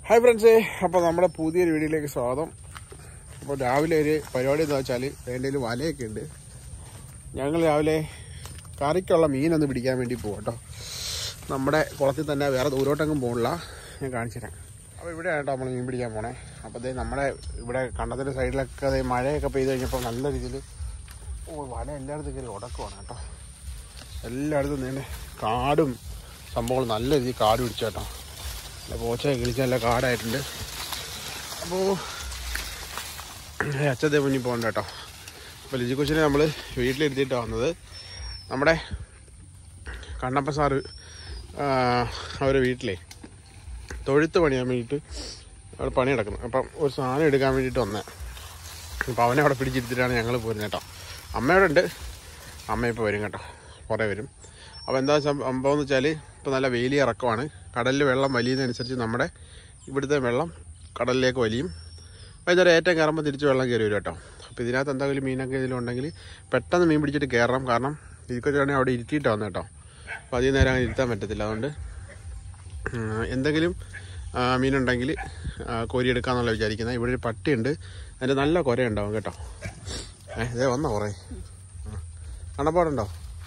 Hi ഫ്രണ്ട്സേ അപ്പോൾ നമ്മുടെ പുതിയൊരു വീഡിയോയിലേക്ക് സ്വാഗതം അപ്പോൾ രാവിലെ ഒരു പരിപാടി എന്ന് വെച്ചാൽ എൻ്റെ വലയൊക്കെ ഉണ്ട് ഞങ്ങൾ രാവിലെ കറിക്കുള്ള മീനൊന്ന് പിടിക്കാൻ വേണ്ടി പോകും കേട്ടോ നമ്മുടെ കുളത്തിൽ തന്നെ വേറെ ദൂരോട്ടെങ്ങും പോകണില്ല ഞാൻ കാണിച്ചു തരാം അപ്പോൾ ഇവിടെ ആയിട്ടോ നമ്മൾ മീൻ പിടിക്കാൻ പോണേ അപ്പോൾ അതേ നമ്മുടെ ഇവിടെ കണ്ടത്തിൻ്റെ സൈഡിലൊക്കെ അതേ മഴയൊക്കെ പെയ്ത് കഴിഞ്ഞപ്പോൾ നല്ല രീതിയിൽ ഓ വല എല്ലായിടത്തും കയറി ഉടക്കുവാണ് കേട്ടോ എല്ലായിടത്തും നേരെ കാടും സംഭവങ്ങളും നല്ല രീതിയിൽ കാട് പിടിച്ചു കേട്ടോ നല്ല പോച്ച കിളിച്ച് നല്ല കാടായിട്ടുണ്ട് അപ്പോൾ അച്ഛത്തെ മുന്നിൽ പോകണ്ട കേട്ടോ അപ്പോൾ ലിജി കൊച്ചിനെ നമ്മൾ വീട്ടിലിരുത്തിയിട്ടാണ് വന്നത് നമ്മുടെ കണ്ണപ്പ സാറ് അവരുടെ വീട്ടിലേ തൊഴുത്ത് പണിയാൻ വേണ്ടിയിട്ട് അവിടെ പണി നടക്കുന്നു അപ്പം ഒരു സാധനം എടുക്കാൻ വേണ്ടിയിട്ട് വന്നേ അപ്പോൾ അവനെ അവിടെ പിടിച്ചിരുത്തിട്ടാണ് ഞങ്ങൾ പോരുന്നത് കേട്ടോ അമ്മയോടെ ഉണ്ട് അമ്മ ഇപ്പോൾ വരും കേട്ടോ കുറേ വരും അപ്പോൾ എന്താ സംഭവം എന്ന് വെച്ചാൽ ഇപ്പോൾ നല്ല വേലി ഇറക്കമാണ് കടലിൽ വെള്ളം വലിയുന്നതനുസരിച്ച് നമ്മുടെ ഇവിടുത്തെ വെള്ളം കടലിലേക്ക് വലിയും വൈകുന്നേരം ഏറ്റവും കയറുമ്പോൾ തിരിച്ച് വെള്ളം കയറി വരും കേട്ടോ അപ്പോൾ ഇതിനകത്ത് എന്തെങ്കിലും മീനൊക്കെ ഇതിലുണ്ടെങ്കിൽ പെട്ടെന്ന് മീൻ പിടിച്ചിട്ട് കയറാം കാരണം ഇതിക്കൊച്ചാണെങ്കിൽ അവിടെ ഇരുത്തിയിട്ടാണ് വന്നത് കേട്ടോ അപ്പോൾ അധികം നേരം അങ്ങനെ ഇരുത്താൻ പറ്റത്തില്ല അതുകൊണ്ട് ഉം, എന്തെങ്കിലും ആ, മീനുണ്ടെങ്കിൽ ആ, കോരിയെടുക്കാന്നുള്ള വിചാരിക്കുന്നത് ഇവിടെ ഒരു പട്ടിയുണ്ട് അതിൻ്റെ നല്ല കുര ഉണ്ടാവും കേട്ടോ ഏഹ് ഇതേ വന്നോ കുറേ കണപ്പാടുണ്ടോ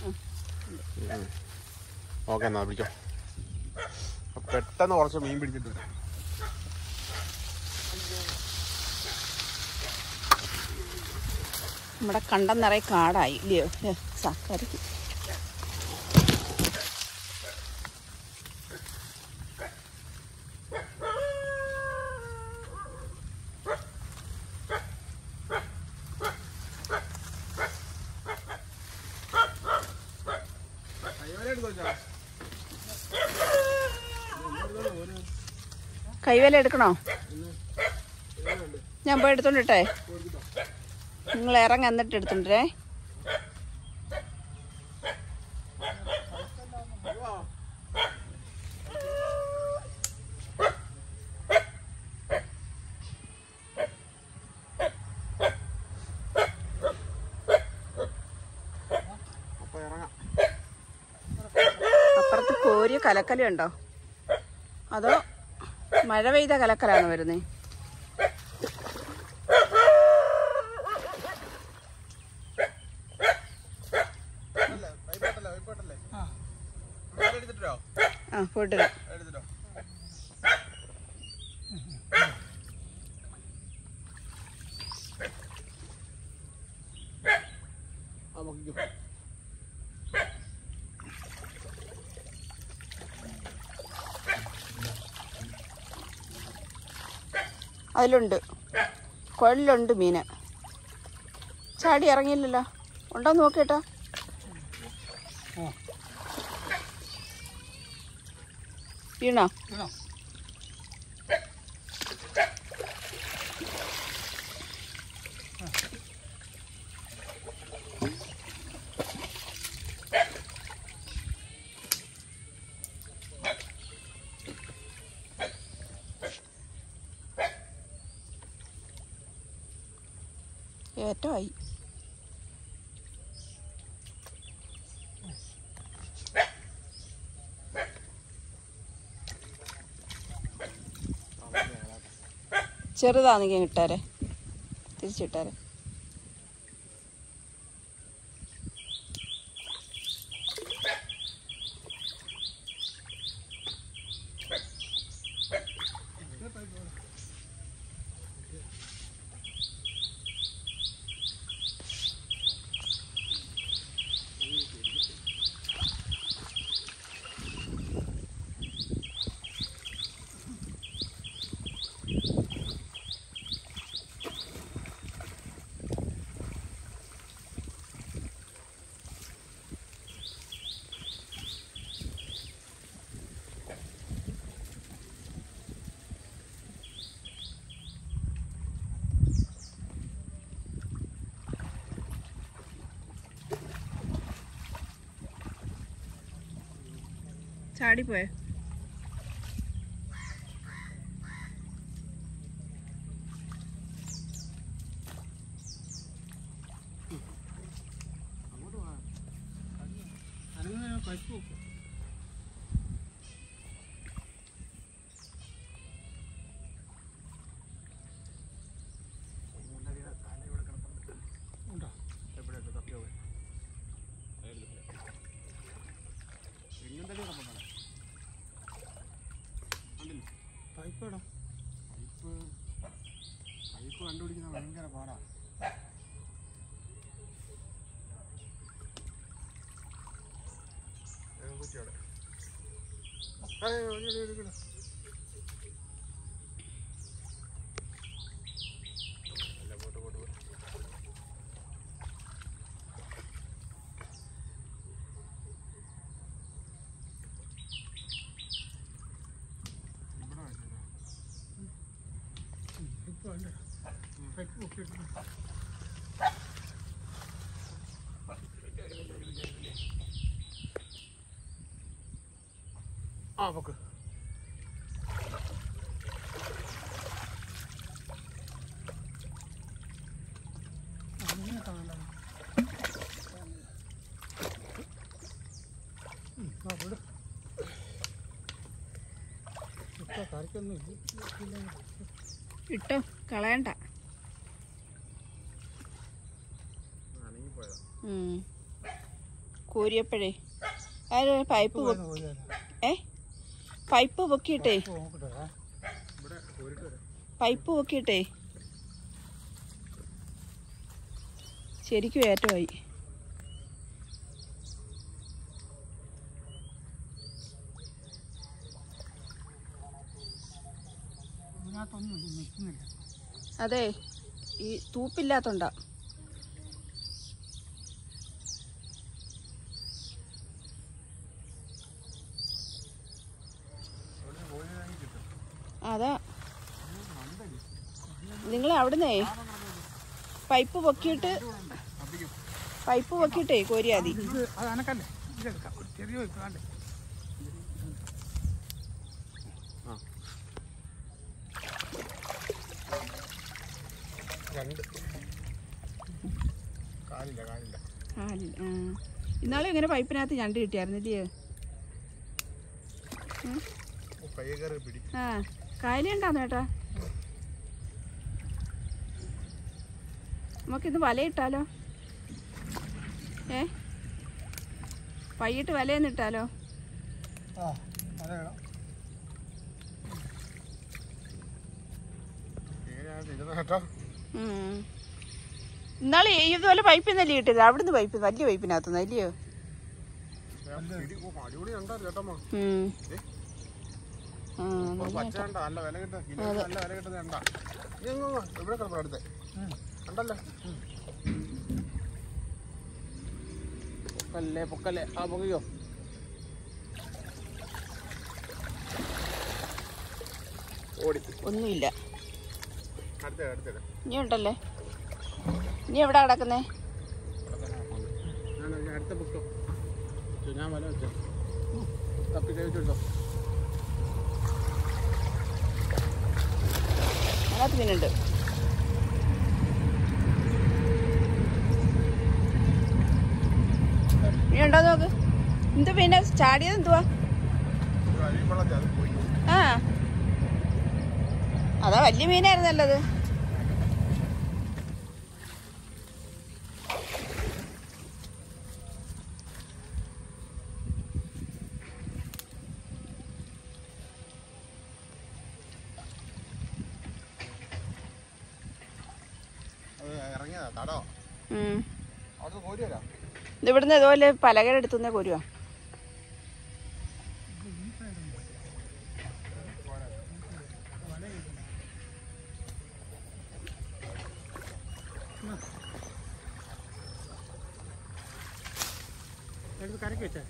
ഓക്കെ എന്നാ പിടിക്കോ അപ്പൊ പെട്ടെന്ന് കുറച്ച് മീൻ പിടിച്ചിട്ട് വരാം നമ്മുടെ കണ്ടം നിറയെ കാടായി ഇല്ലയോ ഏ, സക്കരക്ക് കൈവേല എടുക്കണോ ഞാൻ പോയി എടുത്തോണ്ടിട്ടെ നിങ്ങൾ ഇറങ്ങി എന്നിട്ട് എടുത്തോണ്ടേ അപ്പൊ ഇറങ്ങാം അപ്പുറത്ത് കോരിയ കലക്കലുണ്ടോ അതോ മഴ പെയ്ത കലക്കലാണോ വരുന്നേ എടുത്തിട്ടോ ആ പോയിട്ട് വരാം. എടുത്തിട്ടോ നമുക്ക് അതിലുണ്ട് കുഴലിലുണ്ട് മീന് ചാടി ഇറങ്ങിയില്ലല്ലോ ഉണ്ടോ നോക്കിട്ടാ വീണോ ഏറ്റമായി ചെറുതാണെങ്കിൽ ഇട്ടാരെ തിരിച്ചിട്ടാരെ ചാടിപ്പോയോ പൈപ്പ് എടാ പൈപ്പ് പൈപ്പ് കണ്ടുപിടിക്കുന്ന ഭയങ്കര പാടാ കുറ്റിയോടെ അല്ല പോട്ട് പോട്ട് പോട്ട് ഇവിടെ വെച്ചോ പൈപ്പ് വേണ്ട പൈപ്പ് പൊക്കിയിട്ട് ആ പൊക്ക് അങ്ങനെ കാണണ്ട ആ വിട് ഇപ്പൊ കറിക്കൊന്നും ഇല്ല ഇട്ടോ കളയണ്ട അനങ്ങിപ്പോയതാ ഉം. കോരിയപ്പോഴേ ആര് പൈപ്പ് പൊ- പോകാൻ പോയാലോ ഏ പൈപ്പ് പൊക്കിയിട്ടേ നോക്കട്ടെ ഇവിടെ കോരിട്ട് വരാം പൈപ്പ് പൊക്കിയിട്ടേ ശരിക്കും ഏറ്റമായി ഇതിനകത്തൊന്നും ഇത് നിൽക്കുന്നില്ല അതെ ഈ തൂപ്പില്ലാത്തോണ്ടാ അവിടെ കോരി വാങ്ങി കിട്ടും അതാ നിങ്ങൾ അവിടുന്നേ പൈപ്പ് പൊക്കിയിട്ട് അധികം പൈപ്പ് പൊക്കിയിട്ടേ കോരിയാ മതി ഇത് അത് അനക്കല്ലേ ഇതെടുക്കാം ഒരു ചെറിയ പൈപ്പ് വേണ്ടേ ആ രണ്ട് കാലില്ല കാലില്ല ആ, ഇല്ല. ആ. ഇന്നാളും ഇങ്ങനെ പൈപ്പിനകത്ത് ഞണ്ട് കിട്ടിയായിരുന്നില്ലേ ഓ, കയ്യെ കയറി പിടി ആ കായലുണ്ടാന്ന് ചേട്ടാ നമുക്കിന്ന് വലയിട്ടാലോ ഏ വൈകിട്ട് വലയെന്ന് ഇട്ടാലോ ആ അതെടാ എങ്ങനെയാണ് ഇരുന്ന കേട്ടോ ഉം. ഇന്നാള് ഇതുപോലെ പൈപ്പിൽ നിന്നല്ലേ കിട്ടിയത് അവിടുന്ന് പൈപ്പ് വലിയ പൈപ്പിനകത്തുനിന്ന് അല്ലയോ പിടി ഓ അടിപൊളി ഉണ്ടായിരുന്നു കേട്ടോ ഉം. ഏ? ആ, ഒരു പച്ച കണ്ട നല്ല വില കിട്ടുന്ന കിലോ നല്ല വില കിട്ടുന്ന കണ്ട നീ അങ്ങ് വാ, ഇവിടെ കിടപ്പോ അടുത്ത് കണ്ടല്ലോ പൊക്കല്ലേ പൊക്കല്ലേ ആ പൊക്കിയോ ഓടി ഒന്നുമില്ല അടുത്ത അടുത്തത് ഇനി ഉണ്ടല്ലേ ഇനി എവിടെ കിടക്കുന്നേ ഞാൻ ഞാൻ അടുത്ത ബുക്കോ ഞാൻ വല വെച്ചോ തപ്പി കഴിച്ചെടുത്തോ അതിനകത്ത് മീനുണ്ട് മീനുണ്ടോ നോക്ക് എന്ത് മീനാ ചാടിയത് എന്തുവാ അരിവെള്ളത്തിൽ അത് പോയി ആ അതാ വലിയ മീനായിരുന്നല്ലോ അത് അത് ഇറങ്ങിയതാ തടോ ഉം. അവിടുന്ന് പോരി വരാം ഇത് ഇവിടുന്ന് ഇതുപോലെ പലകയുടെ അടുത്തുനിന്നേ പോരുവാ എടുത്ത് കരക്ക് വെച്ചേ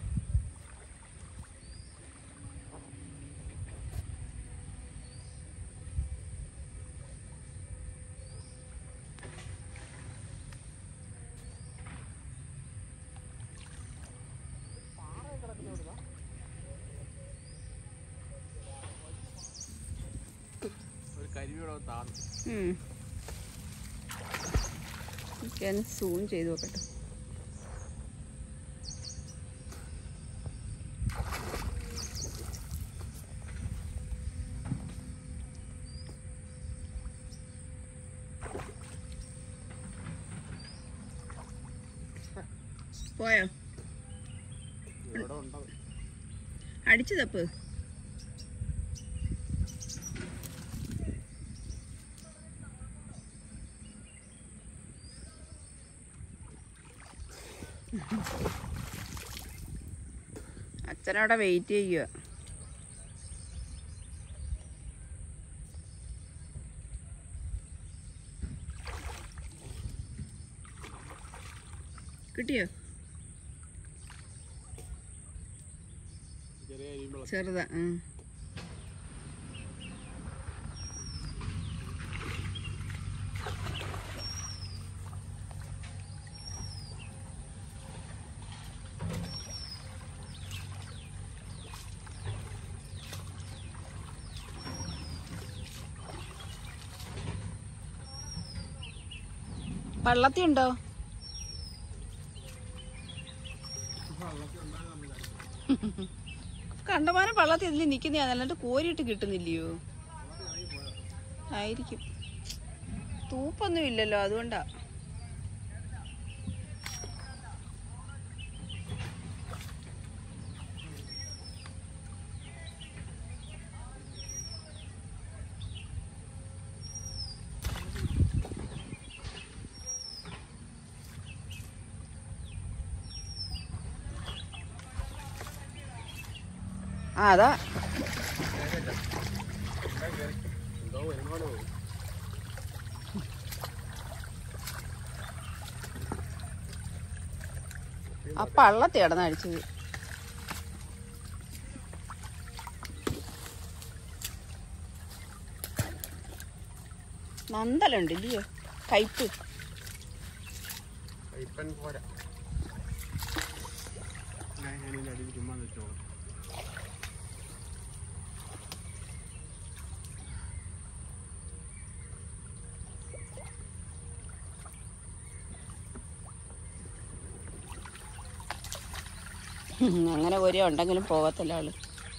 ഒരു കരിവിടെ താന്നു ഉം. ഞാൻ സൂം ചെയ്ത് നോക്കട്ടെ പോയോ ഇവിടെ ഉണ്ടത് അടിച്ചു തപ്പ് അച്ഛനവിടെ വെയിറ്റ് ചെയ്യുക കിട്ടിയോ ചെറിയ അരിയുമ്പോൾ ചെറുതാ ഉം. പള്ളത്തി ഉണ്ടോ കണ്ടമാനം പള്ളത്തി ഇതിൽ നിൽക്കുന്ന അല്ലാണ്ട് കോരിയിട്ട് കിട്ടുന്നില്ലയോ ആയിരിക്കും തൂപ്പൊന്നും ഇല്ലല്ലോ അതുകൊണ്ടാ ആ അതാ എന്തോ വരുമാനോ ആ പള്ളത്തി കിടന്ന് അടിച്ചത് നന്തലുണ്ട് ഇല്ലയോ കയ്പ് ഇപ്പൻ പോരാ ഞാൻ ഇതിൻ്റെ അടിയിൽ ചുമ്മാ വെച്ചോളാം അങ്ങനെ ഒരേ ഉണ്ടെങ്കിലും പോകത്തില്ല ആള്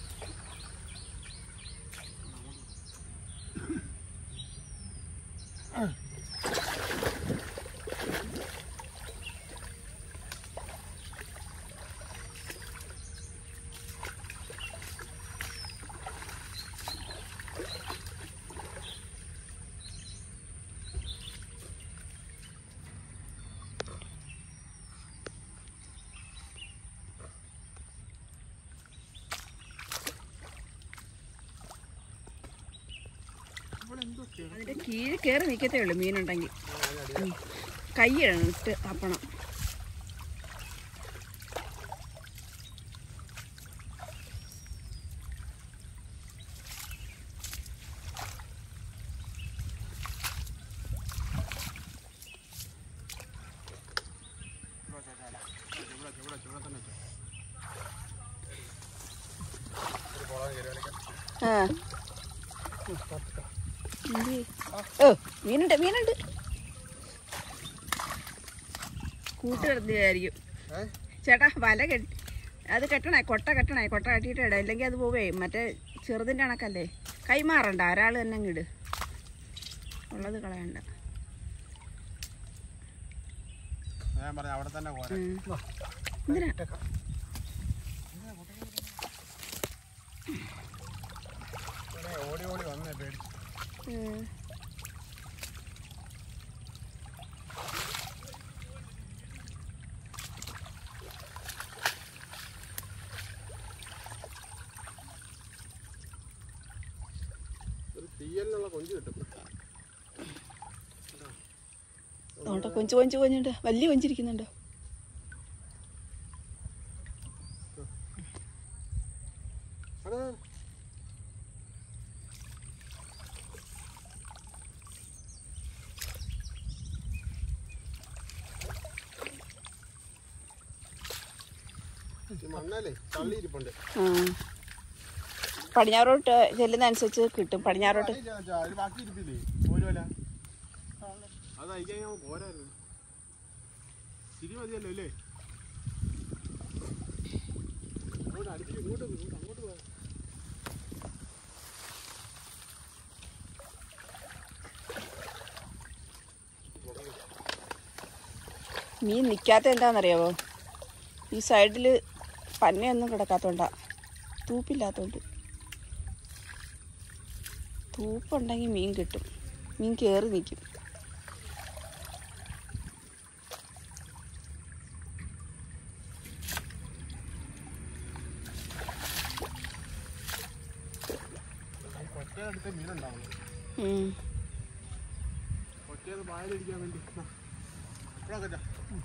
അതിന്റെ കീഴിൽ കയറി നിൽക്കത്തേ ഉള്ളൂ മീനുണ്ടെങ്കിൽ ഉം. കൈ ഇട്ട് തപ്പണം ഇവിടെ ഇവിടെ ഇവിടെ തന്നെ വെച്ചോ. ഒരു കുളം കയറി വരയ്ക്കാം. ആ എന്ത്? ഓ മീനുണ്ട് മീനുണ്ട് കൂട്ട് കിടന്നില്ലായിരിക്കും ഏ? ചേട്ടാ വല കെട്ടി അത് കെട്ടണേ കൊട്ട കെട്ടണേ കൊട്ട കെട്ടിയിട്ട് ഇടാം ഇല്ലെങ്കിൽ അത് പോവേ മറ്റേ ചെറുതിൻ്റെ കണക്കല്ലേ കൈമാറണ്ട ഒരാൾ തന്നെ അങ്ങ് ഇട് ഉള്ളത് കളയണ്ട ഞാൻ പറഞ്ഞു അവിടെ തന്നെ പോരാ ഉം. എന്തിനാ ഇവിടെ ഓടി ഓടി വന്നേ പേടിച്ച് ഉം. ഒരു തീയലിനുള്ള കൊഞ്ച് കിട്ടും അതുകൊണ്ട് കൊഞ്ച് കൊഞ്ച് കൊഞ്ഞുണ്ട് വലിയ കൊഞ്ചിരിക്കുന്നുണ്ടോ അതെ ഈ മണ്ണല്ലേ തള്ളിയിരിപ്പുണ്ട് ആ പടിഞ്ഞാറോട്ട് ചെല്ലുന്ന അനുസരിച്ച് കിട്ടും പടിഞ്ഞാറോട്ട് അതില്ല ചാ, അതിൽ ബാക്കി ഇരിപ്പില്ലേ പോരുമല്ല അത് അയക്കാൻ ഞാൻ പോരായിരുന്നു തിരി മതിയല്ലോ അല്ലേ അങ്ങോട്ട് അടുപ്പിച്ച് ഇങ്ങോട്ട് പോ, ഇങ്ങോട്ട് അങ്ങോട്ട് പോ മീൻ നിൽക്കാത്ത എന്താണെന്നറിയാവോ ഈ സൈഡിൽ പന്നയൊന്നും കിടക്കാത്തോണ്ടാ തൂപ്പില്ലാത്തോണ്ട് തൂപ്പുണ്ടെങ്കിൽ മീൻ കിട്ടും മീൻ കയറി നിൽക്കും കൊട്ടയിലെടുത്ത മീനുണ്ടാവും ഉം. കൊട്ടയത് വായിലിരിക്കാൻ വേണ്ടി ആ. ഇവിടെ വെക്കട്ടെ.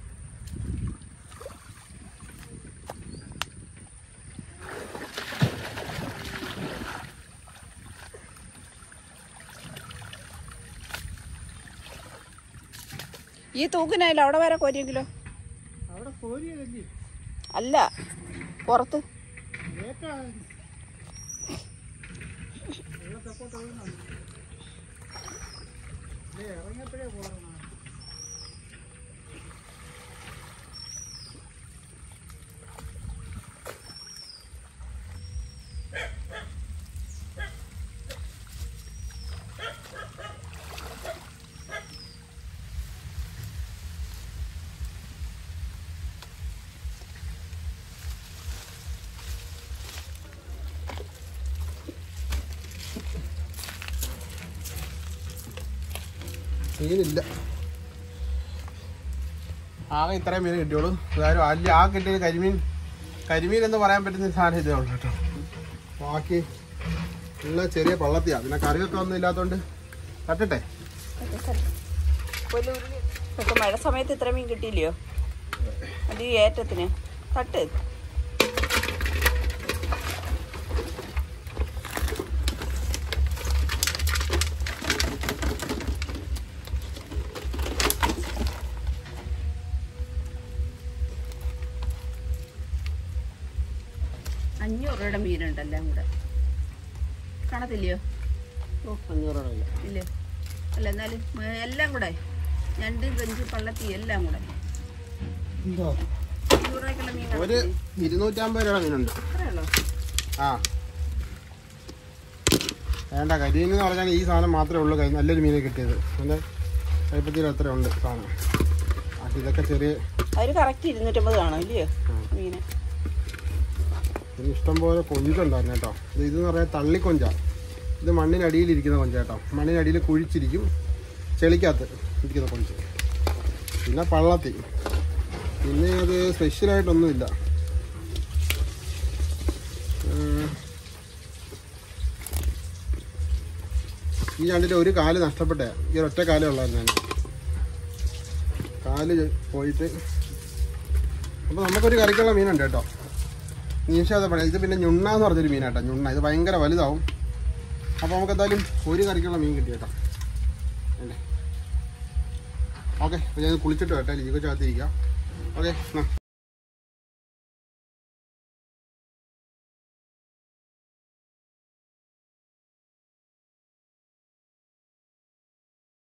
ഈ തൂക്കിനായില്ല അവിടെ വരെ കോരിയെങ്കിലോ അവിടെ കോരിയതല്ലേ അല്ല പുറത്ത് ഏറ്റാ വെള്ളത്തെക്കോട്ട് ഒഴുകുന്നുണ്ട് ദേ, ഇറങ്ങിയപ്പോഴേ പോകണം മീനില്ല ആകെ ഇത്രയും മീൻ കിട്ടിയോളൂ അതായത് അല്ല ആ കിട്ടിയത് കരിമീൻ കരിമീൻ എന്ന് പറയാൻ പറ്റുന്ന സാധനം ഇതേ ഉള്ളൂ കേട്ടോ ബാക്കി ഉള്ള ചെറിയ പള്ളത്തിയാ പിന്നെ കറിയൊക്കെ ഒന്നും ഇല്ലാത്തതുകൊണ്ട് തട്ടട്ടെ പക്ഷെ മഴ സമയത്ത് ഇത്ര മീൻ കിട്ടിയില്ലയോ അത് ഈ ഏറ്റത്തിന് തട്ട് അഞ്ഞൂറ് രൂപയുടെ മീനുണ്ടെല്ലാം കൂടെ കാണത്തില്ലയോ ഓ അഞ്ഞൂറാണില്ല ഇല്ല അല്ല എന്നാലും ഏ, എല്ലാം കൂടെ ഞണ്ട് കൊഞ്ച് പള്ളത്തി എല്ലാം കൂടെ എന്തോ അഞ്ഞൂറ് രൂപയ്ക്കുള്ള മീൻ ഒരു കാണത്തില്ലേ? ഇരുന്നൂറ്റമ്പത് രൂപ മീനുണ്ട് അത്രേ ഉള്ളോ ആ വേണ്ട കരിമീൻ എന്ന് പറഞ്ഞാൽ ഈ സാധനം മാത്രമേ ഉള്ളൂ കൈ- നല്ലൊരു മീനെ കിട്ടിയത് എൻ്റെ കൈപ്പത്തിയിൽ അത്ര ഉണ്ട് സാധനം ബാക്കി ഇതൊക്കെ ചെറിയ അതിന് കറക്റ്റ് ഇരുന്നൂറ്റമ്പത് കാണും ഇല്ലയോ ആ. മീന് ഇതിന് ഇഷ്ടംപോലെ കൊഞ്ചുണ്ടായിരുന്നു കേട്ടോ ഇത് ഇതെന്ന് പറഞ്ഞാൽ തള്ളിക്കൊഞ്ച ഇത് മണ്ണിനടിയിലിരിക്കുന്ന കൊഞ്ച കേട്ടോ മണ്ണിനടിയിൽ കുഴിച്ചിരിക്കും ചെളിക്കകത്ത് ഇരിക്കുന്ന കൊഞ്ച് പിന്നെ പള്ളത്തി പിന്നെ അത് സ്പെഷ്യലായിട്ടൊന്നുമില്ല ഉം. ഈ രണ്ടിൻ്റെ ഒരു കാല് നഷ്ടപ്പെട്ടേ ഈ ഒറ്റ കാലേ ഉള്ളായിരുന്നു ഞാൻ കാല് പോയിട്ട് അപ്പോൾ നമുക്കൊരു കറിക്കുള്ള മീനുണ്ട് കേട്ടോ നീശാതെ പണി ഇത് പിന്നെ ഞുണ്ണ എന്ന് പറഞ്ഞൊരു മീനാട്ടോ ഞുണ്ണ ഇത് ഭയങ്കര വലുതാവും അപ്പോൾ നമുക്ക് എന്തായാലും ഒരു കറിക്കുള്ള മീൻ കിട്ടി കേട്ടോ അല്ലേ ഓക്കെ അപ്പോൾ ഞാൻ കുളിച്ചിട്ട് കേട്ടോ ലീവ് ചാത്തിരിക്കാം ഓക്കെ